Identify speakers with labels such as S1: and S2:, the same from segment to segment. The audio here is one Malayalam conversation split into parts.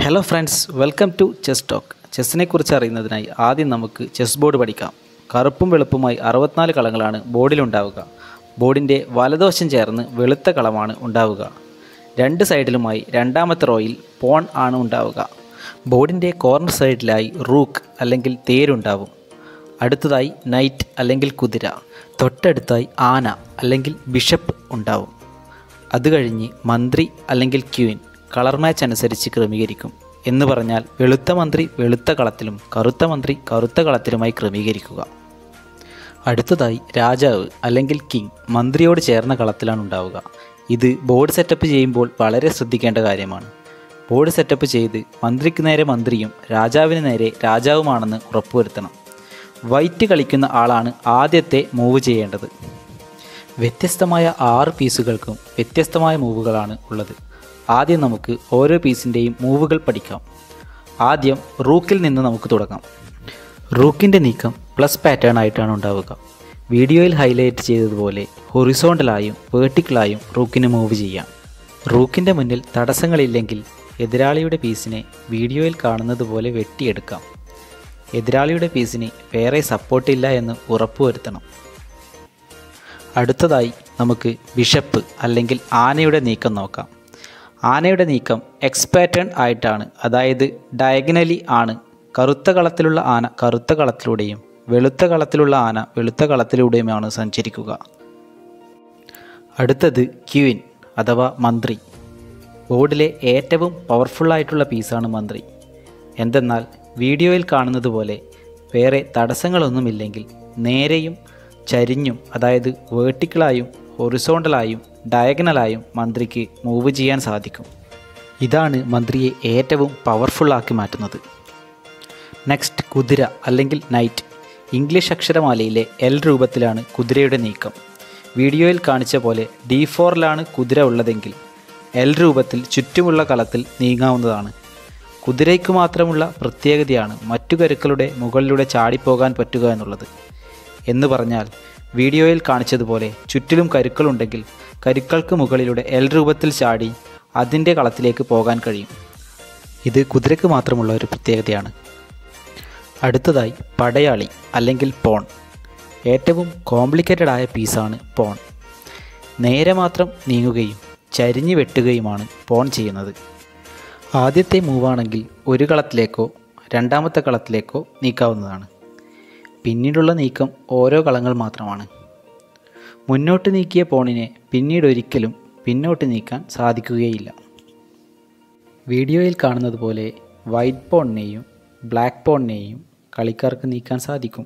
S1: hello friends welcome to chess talk ചെസ്സിനെ കുറിച്ച് അറിയുന്നതിനായി ആദ്യം നമുക്ക് ചെസ് ബോർഡ് പഠിക്കാം കറുപ്പും വെളുപ്പുമായി അറുപത്തിനാല് കളങ്ങളാണ് ബോർഡിലുണ്ടാവുക ബോർഡിൻ്റെ വലതുവശം ചേർന്ന് വെളുത്ത കളമാണ് ഉണ്ടാവുക രണ്ട് സൈഡിലുമായി രണ്ടാമത്തെ റോയിൽ പോൺ ആണ് ഉണ്ടാവുക ബോർഡിൻ്റെ കോർണർ സൈഡിലായി റൂക്ക് അല്ലെങ്കിൽ തേരുണ്ടാവും അടുത്തതായി നൈറ്റ് അല്ലെങ്കിൽ കുതിര തൊട്ടടുത്തായി ആന അല്ലെങ്കിൽ ബിഷപ്പ് ഉണ്ടാവും അത് കഴിഞ്ഞ് മന്ത്രി അല്ലെങ്കിൽ ക്യൂൻ കളർ മാച്ച് അനുസരിച്ച് ക്രമീകരിക്കും എന്ന് പറഞ്ഞാൽ വെളുത്ത മന്ത്രി വെളുത്ത കളത്തിലും കറുത്ത മന്ത്രി കറുത്ത കളത്തിലുമായി ക്രമീകരിക്കുക അടുത്തതായി രാജാവ് അല്ലെങ്കിൽ കിങ് മന്ത്രിയോട് ചേർന്ന കളത്തിലാണ് ഉണ്ടാവുക ഇത് ബോർഡ് സെറ്റപ്പ് ചെയ്യുമ്പോൾ വളരെ ശ്രദ്ധിക്കേണ്ട കാര്യമാണ് ബോർഡ് സെറ്റപ്പ് ചെയ്ത് മന്ത്രിക്ക് നേരെ മന്ത്രിയും രാജാവിന് നേരെ രാജാവുമാണെന്ന് ഉറപ്പുവരുത്തണം വൈറ്റ് കളിക്കുന്ന ആളാണ് ആദ്യത്തെ മൂവ് ചെയ്യേണ്ടത് വ്യത്യസ്തമായ ആറ് പീസുകൾക്കും വ്യത്യസ്തമായ മൂവുകളാണ് ഉള്ളത് ആദ്യം നമുക്ക് ഓരോ പീസിൻ്റെയും മൂവുകൾ പഠിക്കാം ആദ്യം റൂക്കിൽ നിന്ന് നമുക്ക് തുടങ്ങാം റൂക്കിൻ്റെ നീക്കം പ്ലസ് പാറ്റേൺ ആയിട്ടാണ് ഉണ്ടാവുക വീഡിയോയിൽ ഹൈലൈറ്റ് ചെയ്തതുപോലെ ഹൊറിസോണ്ടലായും വേർട്ടിക്കലായും റൂക്കിന് മൂവ് ചെയ്യാം റൂക്കിൻ്റെ മുന്നിൽ തടസ്സങ്ങളില്ലെങ്കിൽ എതിരാളിയുടെ പീസിനെ വീഡിയോയിൽ കാണുന്നത് പോലെ വെട്ടിയെടുക്കാം എതിരാളിയുടെ പീസിന് വേറെ സപ്പോർട്ടില്ല എന്ന് ഉറപ്പുവരുത്തണം അടുത്തതായി നമുക്ക് ബിഷപ്പ് അല്ലെങ്കിൽ ആനയുടെ നീക്കം നോക്കാം ആനയുടെ നീക്കം എക്സ് പാറ്റേൺ ആയിട്ടാണ് അതായത് ഡയഗനലി ആണ് കറുത്ത കളത്തിലുള്ള ആന കറുത്ത കളത്തിലൂടെയും വെളുത്ത കളത്തിലുള്ള ആന വെളുത്ത കളത്തിലൂടെയുമാണ് സഞ്ചരിക്കുക അടുത്തത് ക്യൂൻ അഥവാ മന്ത്രി ബോർഡിലെ ഏറ്റവും പവർഫുള്ളായിട്ടുള്ള പീസാണ് മന്ത്രി എന്തെന്നാൽ വീഡിയോയിൽ കാണുന്നത് പോലെ വേറെ തടസ്സങ്ങളൊന്നുമില്ലെങ്കിൽ നേരെയും ചരിഞ്ഞും അതായത് വേർട്ടിക്കലായും ഹൊറിസോണ്ടലായും ഡയഗണലായും മന്ത്രിക്ക് മൂവ് ചെയ്യാൻ സാധിക്കും ഇതാണ് മന്ത്രിയെ ഏറ്റവും പവർഫുള്ളാക്കി മാറ്റുന്നത് നെക്സ്റ്റ് കുതിര അല്ലെങ്കിൽ നൈറ്റ് ഇംഗ്ലീഷ് അക്ഷരമാലയിലെ എൽ രൂപത്തിലാണ് കുതിരയുടെ നീക്കം വീഡിയോയിൽ കാണിച്ച പോലെ ഡി ഫോറിലാണ് കുതിര ഉള്ളതെങ്കിൽ എൽ രൂപത്തിൽ ചുറ്റുമുള്ള കളത്തിൽ നീങ്ങാവുന്നതാണ് കുതിരയ്ക്ക് മാത്രമുള്ള പ്രത്യേകതയാണ് മറ്റു കരുക്കളുടെ മുകളിലൂടെ ചാടിപ്പോകാൻ പറ്റുക എന്നുള്ളത് എന്ന് പറഞ്ഞാൽ വീഡിയോയിൽ കാണിച്ചതുപോലെ ചുറ്റിലും കരുക്കളുണ്ടെങ്കിൽ കരുക്കൾക്ക് മുകളിലൂടെ എൽ രൂപത്തിൽ ചാടി അതിൻ്റെ കളത്തിലേക്ക് പോകാൻ കഴിയും ഇത് കുതിരയ്ക്ക് മാത്രമുള്ള ഒരു പ്രത്യേകതയാണ് അടുത്തതായി പടയാളി അല്ലെങ്കിൽ പോൺ ഏറ്റവും കോംപ്ലിക്കേറ്റഡ് ആയ പീസാണ് പോൺ നേരെ മാത്രം നീങ്ങുകയും ചരിഞ്ഞു വെട്ടുകയുമാണ് പോൺ ചെയ്യുന്നത് ആദ്യത്തെ മൂവാണെങ്കിൽ ഒരു കളത്തിലേക്കോ രണ്ടാമത്തെ കളത്തിലേക്കോ നീക്കാവുന്നതാണ് പിന്നീടുള്ള നീക്കം ഓരോ കളങ്ങൾ മാത്രമാണ് മുന്നോട്ട് നീക്കിയ പോണിനെ പിന്നീട് ഒരിക്കലും പിന്നോട്ട് നീക്കാൻ സാധിക്കുകയില്ല വീഡിയോയിൽ കാണുന്നത് പോലെ വൈറ്റ് പോണിനെയും ബ്ലാക്ക് പോണിനെയും കളിക്കാർക്ക് നീക്കാൻ സാധിക്കും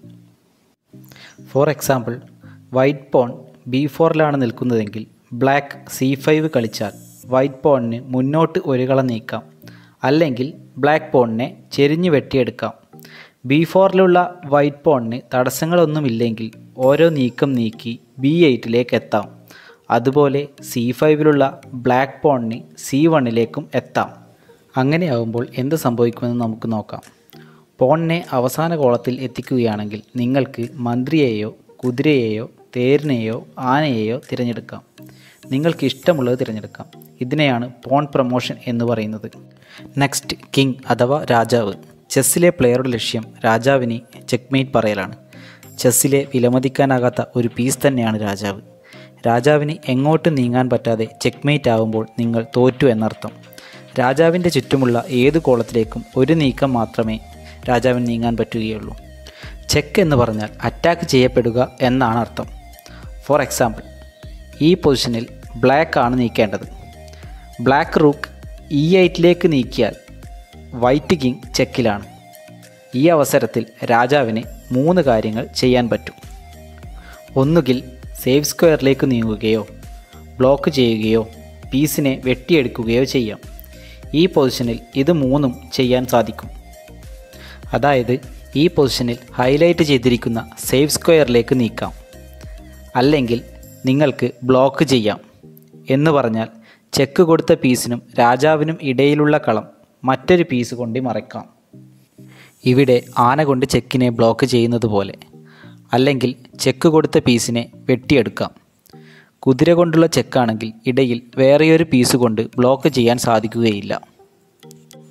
S1: for example white pawn B ഫോറിലാണ് നിൽക്കുന്നതെങ്കിൽ ബ്ലാക്ക് സി ഫൈവ് കളിച്ചാൽ വൈറ്റ് പോണിന് മുന്നോട്ട് ഒരു കള നീക്കാം അല്ലെങ്കിൽ ബ്ലാക്ക് പോണിനെ ചെരിഞ്ഞു വെട്ടിയെടുക്കാം ബി ഫോറിലുള്ള വൈറ്റ് പോണിന് തടസ്സങ്ങളൊന്നുമില്ലെങ്കിൽ ഓരോ നീക്കം നീക്കി ബി എയ്റ്റിലേക്ക് എത്താം അതുപോലെ സി ഫൈവിലുള്ള ബ്ലാക്ക് പോണിന് സി വണ്ണിലേക്കും എത്താം അങ്ങനെയാവുമ്പോൾ എന്ത് സംഭവിക്കുമെന്ന് നമുക്ക് നോക്കാം പോണിനെ അവസാന കോളത്തിൽ എത്തിക്കുകയാണെങ്കിൽ നിങ്ങൾക്ക് മന്ത്രിയെയോ കുതിരയെയോ തേരിനെയോ ആനയെയോ തിരഞ്ഞെടുക്കാം നിങ്ങൾക്ക് ഇഷ്ടമുള്ളത് തിരഞ്ഞെടുക്കാം ഇതിനെയാണ് പോൺ പ്രൊമോഷൻ എന്ന് പറയുന്നത് നെക്സ്റ്റ് കിങ് അഥവാ രാജാവ് ചെസ്സിലെ പ്ലെയറുടെ ലക്ഷ്യം രാജാവിന് ചെക്ക്മേറ്റ് പറയലാണ് ചെസ്സിലെ വിലമതിക്കാനാകാത്ത ഒരു പീസ് തന്നെയാണ് രാജാവ് രാജാവിന് എങ്ങോട്ടും നീങ്ങാൻ പറ്റാതെ ചെക്ക്മേറ്റ് ആവുമ്പോൾ നിങ്ങൾ തോറ്റു എന്നർത്ഥം രാജാവിൻ്റെ ചുറ്റുമുള്ള ഏത് കോളത്തിലേക്കും ഒരു നീക്കം മാത്രമേ രാജാവിന് നീങ്ങാൻ പറ്റുകയുള്ളൂ ചെക്ക് എന്ന് പറഞ്ഞാൽ അറ്റാക്ക് ചെയ്യപ്പെടുക എന്നാണ് അർത്ഥം ഫോർ എക്സാമ്പിൾ ഈ പൊസിഷനിൽ ബ്ലാക്ക് ആണ് നീക്കേണ്ടത് ബ്ലാക്ക് റൂക്ക് ഇ എയ്റ്റിലേക്ക് നീക്കിയാൽ വൈറ്റ് കിങ് ചെക്കിലാണ് ഈ അവസരത്തിൽ രാജാവിന് മൂന്ന് കാര്യങ്ങൾ ചെയ്യാൻ പറ്റും ഒന്നുകിൽ സേവ് സ്ക്വയറിലേക്ക് നീങ്ങുകയോ ബ്ലോക്ക് ചെയ്യുകയോ പീസിനെ വെട്ടിയെടുക്കുകയോ ചെയ്യാം ഈ പൊസിഷനിൽ ഇത് മൂന്നും ചെയ്യാൻ സാധിക്കും അതായത് ഈ പൊസിഷനിൽ ഹൈലൈറ്റ് ചെയ്തിരിക്കുന്ന സേവ് സ്ക്വയറിലേക്ക് നീക്കാം അല്ലെങ്കിൽ നിങ്ങൾക്ക് ബ്ലോക്ക് ചെയ്യാം എന്ന് പറഞ്ഞാൽ ചെക്ക് കൊടുത്ത പീസിനും രാജാവിനും ഇടയിലുള്ള കളം മറ്റൊരു പീസ് കൊണ്ട് മറയ്ക്കാം ഇവിടെ ആന കൊണ്ട് ചെക്കിനെ ബ്ലോക്ക് ചെയ്യുന്നത് പോലെ അല്ലെങ്കിൽ ചെക്ക് കൊടുത്ത പീസിനെ വെട്ടിയെടുക്കാം കുതിര കൊണ്ടുള്ള ചെക്കാണെങ്കിൽ ഇടയിൽ വേറെയൊരു പീസ് കൊണ്ട് ബ്ലോക്ക് ചെയ്യാൻ സാധിക്കുകയില്ല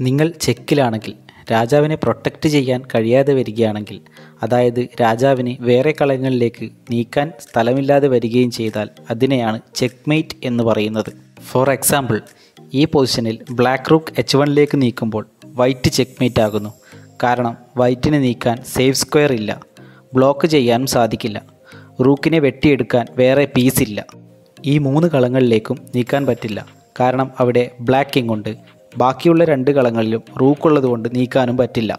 S1: നിങ്ങൾ ചെക്കിലാണെങ്കിൽ രാജാവിനെ പ്രൊട്ടക്റ്റ് ചെയ്യാൻ കഴിയാതെ വരികയാണെങ്കിൽ അതായത് രാജാവിന് വേറെ കളങ്ങളിലേക്ക് നീക്കാൻ സ്ഥലമില്ലാതെ വരികയും ചെയ്താൽ അതിനെയാണ് ചെക്ക്മേറ്റ് എന്ന് പറയുന്നത് ഫോർ എക്സാമ്പിൾ ഈ പൊസിഷനിൽ ബ്ലാക്ക് റൂക്ക് എച്ച് വണ്ണിലേക്ക് നീക്കുമ്പോൾ വൈറ്റ് ചെക്ക്മേറ്റ് ആകുന്നു കാരണം വൈറ്റിനെ നീക്കാൻ സേഫ് സ്ക്വയർ ഇല്ല ബ്ലോക്ക് ചെയ്യാനും സാധിക്കില്ല റൂക്കിനെ വെട്ടിയെടുക്കാൻ വേറെ പീസ് ഇല്ല ഈ മൂന്ന് കളങ്ങളിലേക്കും നീക്കാൻ പറ്റില്ല കാരണം അവിടെ ബ്ലാക്ക് കിങ് ഉണ്ട് ബാക്കിയുള്ള രണ്ട് കളങ്ങളിലും റൂക്കുള്ളത് കൊണ്ട് നീക്കാനും പറ്റില്ല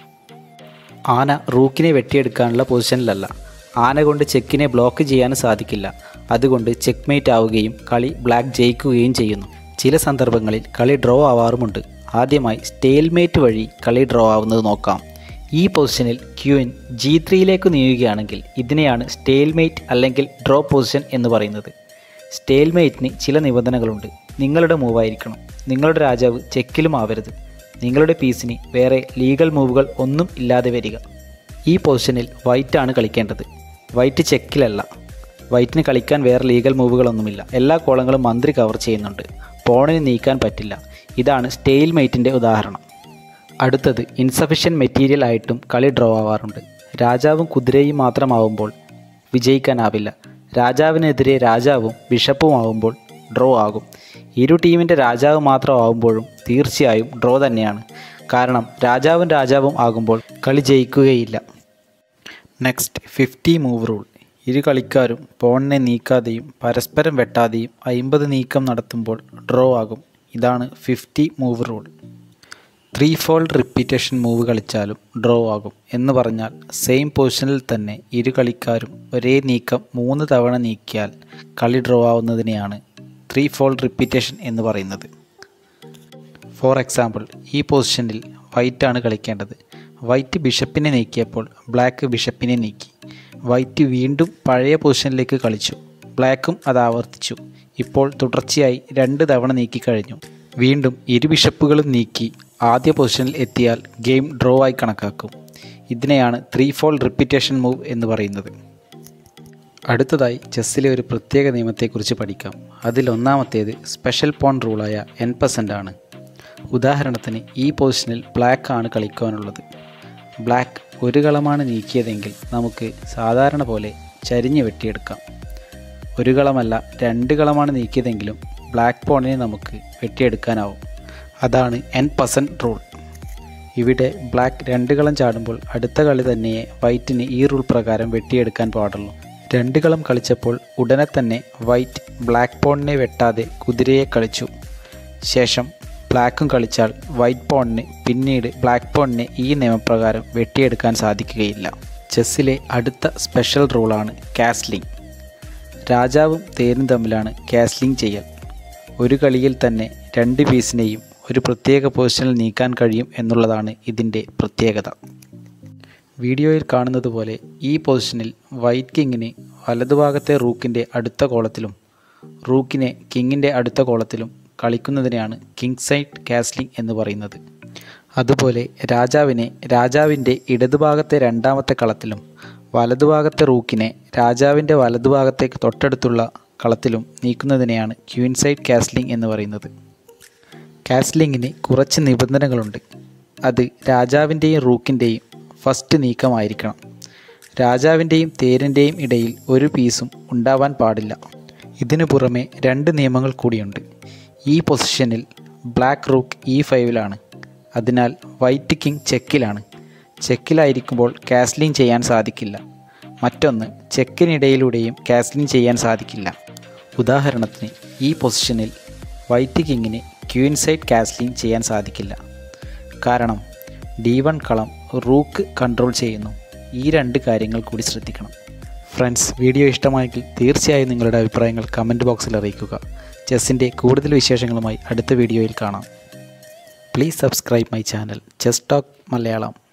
S1: ആന റൂക്കിനെ വെട്ടിയെടുക്കാനുള്ള പൊസിഷനിലല്ല ആന കൊണ്ട് ചെക്കിനെ ബ്ലോക്ക് ചെയ്യാനും സാധിക്കില്ല അതുകൊണ്ട് ചെക്ക്മേറ്റ് ആവുകയും കളി ബ്ലാക്ക് ജയിക്കുകയും ചെയ്യുന്നു ചില സന്ദർഭങ്ങളിൽ കളി ഡ്രോ ആവാറുമുണ്ട് ആദ്യമായി സ്റ്റേൽമേറ്റ് വഴി കളി ഡ്രോ ആവുന്നത് നോക്കാം ഈ പൊസിഷനിൽ ക്യൂൻ ജി ത്രീയിലേക്ക് നീങ്ങുകയാണെങ്കിൽ ഇതിനെയാണ് സ്റ്റേൽമേറ്റ് അല്ലെങ്കിൽ ഡ്രോ പൊസിഷൻ എന്ന് പറയുന്നത് സ്റ്റേൽമേറ്റിന് ചില നിബന്ധനകളുണ്ട് നിങ്ങളുടെ മൂവായിരിക്കണം നിങ്ങളുടെ രാജാവ് ചെക്കിലും ആവരുത് നിങ്ങളുടെ പീസിന് വേറെ ലീഗൽ മൂവുകൾ ഒന്നും ഇല്ലാതെ വരിക ഈ പൊസിഷനിൽ വൈറ്റ് ആണ് കളിക്കേണ്ടത് വൈറ്റ് ചെക്കിലല്ല വൈറ്റിന് കളിക്കാൻ വേറെ ലീഗൽ മൂവുകളൊന്നുമില്ല എല്ലാ കോളങ്ങളും മന്ത്രി കവർ ചെയ്യുന്നുണ്ട് പോണിന് നീക്കാൻ പറ്റില്ല ഇതാണ് സ്റ്റെയിൽമേറ്റിൻ്റെ ഉദാഹരണം അടുത്തത് ഇൻസഫിഷ്യൻറ്റ് മെറ്റീരിയൽ ആയിട്ടും കളി ഡ്രോ ആവാറുണ്ട് രാജാവും കുതിരയും മാത്രമാവുമ്പോൾ വിജയിക്കാനാവില്ല രാജാവിനെതിരെ രാജാവും ബിഷപ്പും ആവുമ്പോൾ ഡ്രോ ആകും ഇരു ടീമിൻ്റെ രാജാവ് മാത്രമാവുമ്പോഴും തീർച്ചയായും ഡ്രോ തന്നെയാണ് കാരണം രാജാവും രാജാവും ആകുമ്പോൾ കളി ജയിക്കുകയില്ല നെക്സ്റ്റ് ഫിഫ്റ്റി മൂവ് റൂൾ ഇരു കളിക്കാരും പോണിനെ നീക്കാതെയും പരസ്പരം വെട്ടാതെയും അയിമ്പത് നീക്കം നടത്തുമ്പോൾ ഡ്രോ ആകും ഇതാണ് fifty move rule threefold repetition move കളിച്ചാലും ഡ്രോ ആകും എന്ന് പറഞ്ഞാൽ സെയിം പൊസിഷനിൽ തന്നെ ഇരു കളിക്കാരും ഒരേ നീക്കം മൂന്ന് തവണ നീക്കിയാൽ കളി ഡ്രോ ആവുന്നതിനെയാണ് ത്രീ ഫോൾഡ് റിപ്പീറ്റേഷൻ എന്ന് പറയുന്നത് ഫോർ എക്സാമ്പിൾ ഈ പൊസിഷനിൽ വൈറ്റ് ആണ് കളിക്കേണ്ടത് വൈറ്റ് ബിഷപ്പിനെ നീക്കിയപ്പോൾ ബ്ലാക്ക് ബിഷപ്പിനെ നീക്കി വൈറ്റ് വീണ്ടും പഴയ പൊസിഷനിലേക്ക് കളിച്ചു ബ്ലാക്കും അത് ആവർത്തിച്ചു ഇപ്പോൾ തുടർച്ചയായി രണ്ട് തവണ നീക്കിക്കഴിഞ്ഞു വീണ്ടും ഇരു ബിഷപ്പുകളും നീക്കി ആദ്യ പൊസിഷനിൽ എത്തിയാൽ ഗെയിം ഡ്രോ ആയി കണക്കാക്കും ഇതിനെയാണ് ത്രീ ഫോൾ റിപ്പീറ്റേഷൻ മൂവ് എന്ന് പറയുന്നത് അടുത്തതായി ചെസ്സിലെ ഒരു പ്രത്യേക നിയമത്തെക്കുറിച്ച് പഠിക്കാം അതിൽ ഒന്നാമത്തേത് സ്പെഷ്യൽ പോൺ റൂളായ എൻ പെർസെൻ്റ് ആണ് ഉദാഹരണത്തിന് ഈ പൊസിഷനിൽ ബ്ലാക്ക് ആണ് കളിക്കാനുള്ളത് ബ്ലാക്ക് ഒരു കളമാണ് നീക്കിയതെങ്കിൽ നമുക്ക് സാധാരണ പോലെ ചരിഞ്ഞ് വെട്ടിയെടുക്കാം ഒരു കളമല്ല രണ്ട് കളമാണ് നീക്കിയതെങ്കിലും ബ്ലാക്ക് പോണിനെ നമുക്ക് വെട്ടിയെടുക്കാനാവും അതാണ് എൻ പെർസെൻറ്റ് റൂൾ ഇവിടെ ബ്ലാക്ക് രണ്ട് കളം ചാടുമ്പോൾ അടുത്ത കളി തന്നെയെ വൈറ്റിന് ഈ റൂൾ പ്രകാരം വെട്ടിയെടുക്കാൻ പാടുള്ളൂ രണ്ട് കളം കളിച്ചപ്പോൾ ഉടനെ തന്നെ വൈറ്റ് ബ്ലാക്ക് പോണിനെ വെട്ടാതെ കുതിരയെ കളിച്ചു ശേഷം ബ്ലാക്കും കളിച്ചാൽ വൈറ്റ് പോണിന് പിന്നീട് ബ്ലാക്ക് പോണിനെ ഈ നിയമപ്രകാരം വെട്ടിയെടുക്കാൻ സാധിക്കുകയില്ല ചെസ്സിലെ അടുത്ത സ്പെഷ്യൽ റൂളാണ് കാസ്ലിംഗ് രാജാവും തേരും തമ്മിലാണ് കാസ്ലിംഗ് ചെയ്യൽ ഒരു കളിയിൽ തന്നെ രണ്ട് പീസിനെയും ഒരു പ്രത്യേക പൊസിഷനിൽ നീക്കാൻ കഴിയും എന്നുള്ളതാണ് ഇതിൻ്റെ പ്രത്യേകത വീഡിയോയിൽ കാണുന്നത് പോലെ ഈ പൊസിഷനിൽ വൈറ്റ് കിങ്ങിന് വലതുഭാഗത്തെ റൂക്കിൻ്റെ അടുത്ത കോളത്തിലും റൂക്കിനെ കിങ്ങിൻ്റെ അടുത്ത കോളത്തിലും കളിക്കുന്നതിനെയാണ് കിങ് സൈഡ് കാസ്ലിംഗ് എന്ന് പറയുന്നത് അതുപോലെ രാജാവിനെ രാജാവിൻ്റെ ഇടതുഭാഗത്തെ രണ്ടാമത്തെ കളത്തിലും വലതുഭാഗത്തെ റൂക്കിനെ രാജാവിൻ്റെ വലതുഭാഗത്തേക്ക് തൊട്ടടുത്തുള്ള കളത്തിലും നീക്കുന്നതിനെയാണ് ക്യൂൻ സൈഡ് കാസ്ലിംഗ് എന്ന് പറയുന്നത് കാസ്ലിങ്ങിന് കുറച്ച് നിബന്ധനകളുണ്ട് അത് രാജാവിൻ്റെയും റൂക്കിൻ്റെയും ഫസ്റ്റ് നീക്കമായിരിക്കണം രാജാവിൻ്റെയും തേരിൻ്റെയും ഇടയിൽ ഒരു പീസും ഉണ്ടാവാൻ പാടില്ല ഇതിനു പുറമെ രണ്ട് നിയമങ്ങൾ കൂടിയുണ്ട് ഈ പൊസിഷനിൽ ബ്ലാക്ക് റൂക്ക് ഇ ഫൈവിലാണ് അതിനാൽ വൈറ്റ് കിങ് ചെക്കിലാണ് ചെക്കിലായിരിക്കുമ്പോൾ കാസ്ലിംഗ് ചെയ്യാൻ സാധിക്കില്ല മറ്റൊന്ന് ചെക്കിനിടയിലൂടെയും കാസ്ലിംഗ് ചെയ്യാൻ സാധിക്കില്ല ഉദാഹരണത്തിന് ഈ പൊസിഷനിൽ വൈറ്റ് കിങ്ങിന് ക്യൂൻ സൈഡ് കാസ്ലിംഗ് ചെയ്യാൻ സാധിക്കില്ല കാരണം ഡി വൺ കളം റൂക്ക് കൺട്രോൾ ചെയ്യുന്നു ഈ രണ്ട് കാര്യങ്ങൾ കൂടി ശ്രദ്ധിക്കണം ഫ്രണ്ട്സ് വീഡിയോ ഇഷ്ടമായെങ്കിൽ തീർച്ചയായും നിങ്ങളുടെ അഭിപ്രായങ്ങൾ കമൻറ്റ് ബോക്സിൽ അറിയിക്കുക ചെസ്സിൻ്റെ കൂടുതൽ വിശേഷങ്ങളുമായി അടുത്ത വീഡിയോയിൽ കാണാം please subscribe my channel chess talk Malayalam